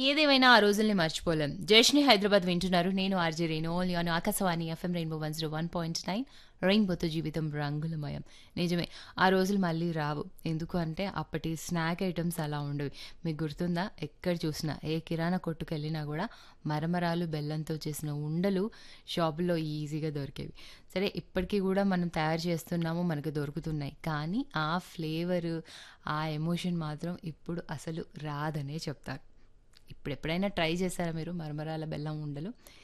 ఏదేమైనా ఆ రోజుల్ని మర్చిపోలేం జయష్ని హైదరాబాద్ వింటున్నారు నేను ఆర్జే రేణోల్ యాను Akashvani FM rainbow one zero one point nine రెయిన్బోతో జీవితం రంగులమయం నిజమే ఆ రోజులు మళ్ళీ రావు ఎందుకు అంటే అప్పటి స్నాక్ ఐటమ్స్ అలా ఉండేవి మీకు గుర్తుందా ఎక్కడ చూసినా ఏ కిరాణా కొట్టుకు వెళ్ళినా కూడా మరమరాలు బెల్లంతో చేసిన ఉండలు షాపుల్లో ఈజీగా దొరికేవి సరే ఇప్పటికీ కూడా మనం తయారు చేస్తున్నాము మనకు దొరుకుతున్నాయి కానీ ఆ ఫ్లేవర్ ఆ ఎమోషన్ మాత్రం ఇప్పుడు అసలు రాదనే చెప్తారు ఇప్పుడు ఎప్పుడైనా ట్రై చేశారా మీరు మరమరాల బెల్లం ఉండలు